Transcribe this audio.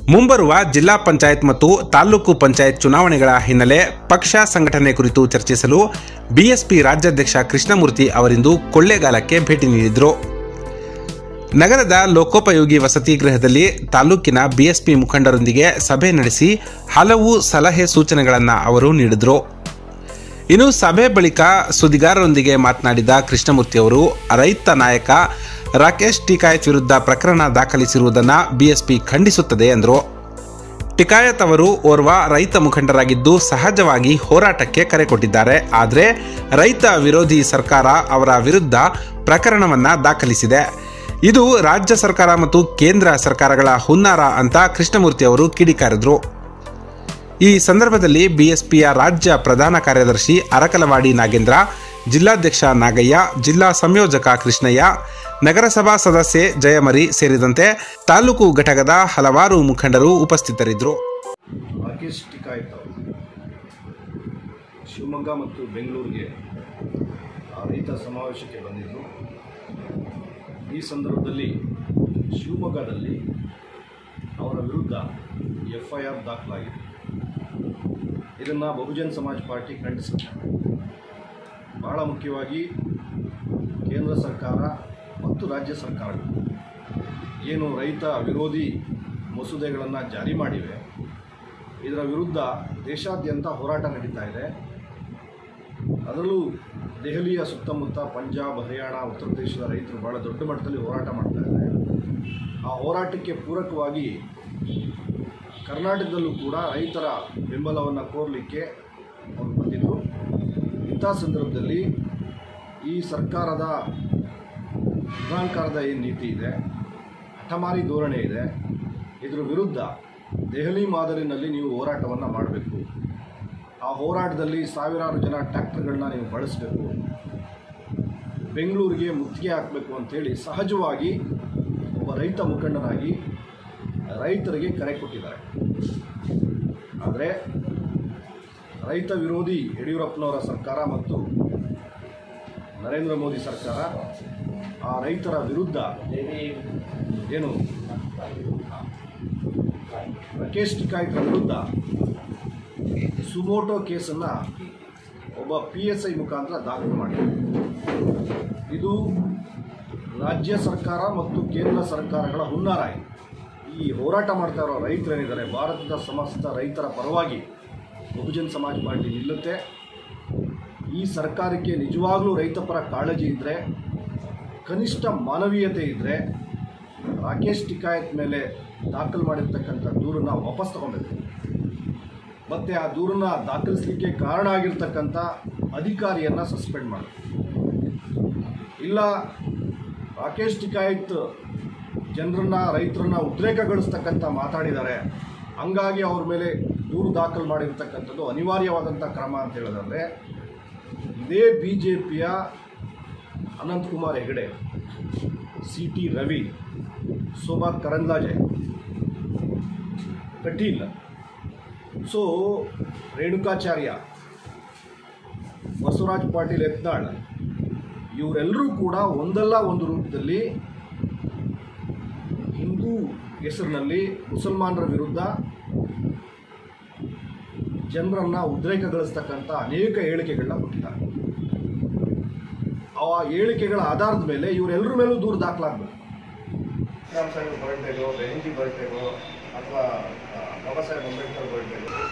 ಮುಂಬರುವ ಜಿಲ್ಲಾ ಪಂಚಾಯತ್ ಮತ್ತು ತಾಲೂಕು ಪಂಚಾಯತ್ ಚುನಾವಣೆಗಳ ಹಿನ್ನೆಲೆ ಪಕ್ಷ ಸಂಘಟನೆ ಕುರಿತು ಚರ್ಚಿಸಲು ಬಿಎಸ್ಪಿ ರಾಜ್ಯಾಧ್ಯಕ್ಷ ಕೃಷ್ಣಮೂರ್ತಿ ಅವರಿಂದು ಕೊಳ್ಳೇಗಾಲಕ್ಕೆ ಭೇಟಿ ನೀಡಿದರು ನಗರದ ಲೋಕೋಪಯೋಗಿ ವಸತಿ ಗೃಹದಲ್ಲಿ ತಾಲೂಕಿನ ಬಿಎಸ್ಪಿ ಮುಖಂಡರೊಂದಿಗೆ ಸಭೆ ನಡೆಸಿ ಹಲವು ಸಲಹೆ ಸೂಚನೆಗಳನ್ನು ಅವರು ನೀಡಿದರು ಇನ್ನು ಸಭೆ ಬಳಿಕ ಸುದ್ದಿಗಾರರೊಂದಿಗೆ ಮಾತನಾಡಿದ ಕೃಷ್ಣಮೂರ್ತಿ ಅವರು ರೈತ ನಾಯಕ ರಾಕೇಶ್ ಟಿಕಾಯತ್ ವಿರುದ್ಧ ಪ್ರಕರಣ ದಾಖಲಿಸಿರುವುದನ್ನು ಬಿಎಸ್ಪಿ ಖಂಡಿಸುತ್ತದೆ ಎಂದರು ಟಿಕಾಯತ್ ಅವರು ಓರ್ವ ರೈತ ಮುಖಂಡರಾಗಿದ್ದು ಸಹಜವಾಗಿ ಹೋರಾಟಕ್ಕೆ ಕರೆ ಕೊಟ್ಟಿದ್ದಾರೆ ಆದರೆ ರೈತ ವಿರೋಧಿ ಸರ್ಕಾರ ಅವರ ವಿರುದ್ಧ ಪ್ರಕರಣವನ್ನ ದಾಖಲಿಸಿದೆ ಇದು ರಾಜ್ಯ ಸರ್ಕಾರ ಮತ್ತು ಕೇಂದ್ರ ಸರ್ಕಾರಗಳ ಹುನ್ನಾರ ಅಂತ ಕೃಷ್ಣಮೂರ್ತಿ ಅವರು ಕಿಡಿಕಾರಿದ್ರು ಈ ಸಂದರ್ಭದಲ್ಲಿ ಬಿಎಸ್ಪಿಯ ರಾಜ್ಯ ಪ್ರಧಾನ ಕಾರ್ಯದರ್ಶಿ ಅರಕಲವಾಡಿ ನಾಗೇಂದ್ರ ಜಿಲ್ಲಾಧ್ಯಕ್ಷ ನಾಗಯ್ಯ ಜಿಲ್ಲಾ ಸಂಯೋಜಕ ಕೃಷ್ಣಯ್ಯ ನಗರಸಭಾ ಸದಸ್ಯೆ ಜಯಮರಿ ಸೇರಿದಂತೆ ತಾಲೂಕು ಘಟಕದ ಹಲವಾರು ಮುಖಂಡರು ಉಪಸ್ಥಿತರಿದ್ದರು ರಾಕೇಶ್ ಟಿಕಾಯತ್ ಅವರು ಶಿವಮೊಗ್ಗ ಮತ್ತು ಬೆಂಗಳೂರಿಗೆ ಆ ರೈತ ಸಮಾವೇಶಕ್ಕೆ ಬಂದಿದ್ದರು ಈ ಸಂದರ್ಭದಲ್ಲಿ ಶಿವಮೊಗ್ಗದಲ್ಲಿ ಅವರ ವಿರುದ್ಧ ಎಫ್ ಐ ಆರ್ ದಾಖಲಾಗಿದೆ ಇದನ್ನು ಬಹುಜನ್ ಸಮಾಜ್ ಪಾರ್ಟಿ ಖಂಡಿಸುತ್ತೆ ಬಹಳ ಮುಖ್ಯವಾಗಿ ಕೇಂದ್ರ ಸರ್ಕಾರ ಮತ್ತು ರಾಜ್ಯ ಸರ್ಕಾರಗಳು ಏನು ರೈತ ವಿರೋಧಿ ಮಸೂದೆಗಳನ್ನು ಜಾರಿ ಮಾಡಿವೆ ಇದರ ವಿರುದ್ಧ ದೇಶಾದ್ಯಂತ ಹೋರಾಟ ನಡೀತಾ ಇದೆ ಅದರಲ್ಲೂ ದೆಹಲಿಯ ಸುತ್ತಮುತ್ತ ಪಂಜಾಬ್ ಹರಿಯಾಣ ಉತ್ತರ ಪ್ರದೇಶದ ರೈತರು ಭಾಳ ದೊಡ್ಡ ಮಟ್ಟದಲ್ಲಿ ಹೋರಾಟ ಮಾಡ್ತಾ ಇದ್ದಾರೆ ಆ ಹೋರಾಟಕ್ಕೆ ಪೂರಕವಾಗಿ ಕರ್ನಾಟಕದಲ್ಲೂ ಕೂಡ ರೈತರ ಬೆಂಬಲವನ್ನು ಕೋರಲಿಕ್ಕೆ ಅವರು ಬಂದಿದ್ದರು ಇಂಥ ಸಂದರ್ಭದಲ್ಲಿ ಈ ಸರ್ಕಾರದ ದುರಾಂಕಾರದ ಏನು ನೀತಿ ಇದೆ ಹಠಮಾರಿ ಧೋರಣೆ ಇದೆ ಇದರ ವಿರುದ್ಧ ದೆಹಲಿ ಮಾದರಿನಲ್ಲಿ ನೀವು ಹೋರಾಟವನ್ನು ಮಾಡಬೇಕು ಆ ಹೋರಾಟದಲ್ಲಿ ಸಾವಿರಾರು ಜನ ಟ್ರ್ಯಾಕ್ಟರ್ಗಳನ್ನ ನೀವು ಬಳಸಬೇಕು ಬೆಂಗಳೂರಿಗೆ ಮುತ್ತಿಗೆ ಹಾಕಬೇಕು ಅಂತೇಳಿ ಸಹಜವಾಗಿ ಒಬ್ಬ ರೈತ ಮುಖಂಡನಾಗಿ ರೈತರಿಗೆ ಕರೆ ಕೊಟ್ಟಿದ್ದಾರೆ ಆದರೆ ರೈತ ವಿರೋಧಿ ಯಡಿಯೂರಪ್ಪನವರ ಸರ್ಕಾರ ಮತ್ತು ನರೇಂದ್ರ ಮೋದಿ ಸರ್ಕಾರ ಆ ರೈತರ ವಿರುದ್ಧ ಏನು ರಾಕೇಶ್ ಟಿಕಾಯ್ತರ ವಿರುದ್ಧ ಸುಮೋಟೋ ಕೇಸನ್ನು ಒಬ್ಬ ಪಿ ಎಸ್ ಐ ಮುಖಾಂತರ ದಾಖಲು ಮಾಡಿದೆ ಇದು ರಾಜ್ಯ ಸರ್ಕಾರ ಮತ್ತು ಕೇಂದ್ರ ಸರ್ಕಾರಗಳ ಹುನ್ನಾರ ಇದೆ ಈ ಹೋರಾಟ ಮಾಡ್ತಾ ಇರೋ ರೈತರೇನಿದ್ದಾರೆ ಭಾರತದ ಸಮಸ್ತ ರೈತರ ಪರವಾಗಿ ಬಹುಜನ್ ಸಮಾಜ್ ಪಾರ್ಟಿ ನಿಲ್ಲುತ್ತೆ ಈ ಸರ್ಕಾರಕ್ಕೆ ನಿಜವಾಗ್ಲೂ ರೈತ ಪರ ಕಾಳಜಿ ಇದ್ದರೆ ಕನಿಷ್ಠ ಮಾನವೀಯತೆ ಇದ್ದರೆ ರಾಕೇಶ್ ಟಿಕಾಯತ್ ಮೇಲೆ ದಾಖಲು ಮಾಡಿರ್ತಕ್ಕಂಥ ದೂರನ್ನು ವಾಪಸ್ ತಗೊಬೇಕು ಮತ್ತು ಆ ದೂರನ್ನು ದಾಖಲಿಸಲಿಕ್ಕೆ ಕಾರಣ ಆಗಿರ್ತಕ್ಕಂಥ ಅಧಿಕಾರಿಯನ್ನು ಸಸ್ಪೆಂಡ್ ಮಾಡಬೇಕು ಇಲ್ಲ ರಾಕೇಶ್ ಟಿಕಾಯತ್ ಜನರನ್ನ ರೈತರನ್ನ ಉದ್ರೇಕಗೊಳಿಸ್ತಕ್ಕಂಥ ಮಾತಾಡಿದ್ದಾರೆ ಹಂಗಾಗಿ ಅವ್ರ ಮೇಲೆ ದೂರು ದಾಖಲು ಮಾಡಿರ್ತಕ್ಕಂಥದ್ದು ಅನಿವಾರ್ಯವಾದಂಥ ಕ್ರಮ ಅಂತ ಹೇಳೋದಾದರೆ ಇದೇ ಬಿ ಜೆ ಪಿಯ ಅನಂತಕುಮಾರ್ ಹೆಗಡೆ ಸಿ ಟಿ ರವಿ ಶೋಭಾ ಕರಂದ್ಲಾಜೆ ಕಟೀಲ್ ಸೊ ರೇಣುಕಾಚಾರ್ಯ ಬಸವರಾಜ್ ಪಾಟೀಲ್ ಯತ್ನಾಳ್ ಇವರೆಲ್ಲರೂ ಕೂಡ ಒಂದಲ್ಲ ಒಂದು ರೂಪದಲ್ಲಿ ಹಿಂದೂ ಹೆಸರಿನಲ್ಲಿ ಮುಸಲ್ಮಾನರ ವಿರುದ್ಧ ಜನರನ್ನು ಉದ್ರೇಕಗೊಳಿಸ್ತಕ್ಕಂಥ ಅನೇಕ ಹೇಳಿಕೆಗಳನ್ನ ಕೊಟ್ಟಿದ್ದಾರೆ ಆ ಹೇಳಿಕೆಗಳ ಆಧಾರದ ಮೇಲೆ ಇವರೆಲ್ಲರ ಮೇಲೂ ದೂರು ದಾಖಲಾಗಬೇಕು ರಾಮ್ ಸಾಹೇಬ್ ಬರ್ಡೇಗೋ ಬೆಹಂಜಿ ಬರ್ಡೇಗೋ ಅಥವಾ ಬಾಬಾ ಸಾಹೇಬ್ ಅಂಬೇಡ್ಕರ್ ಬರ್ಡೇಗೋ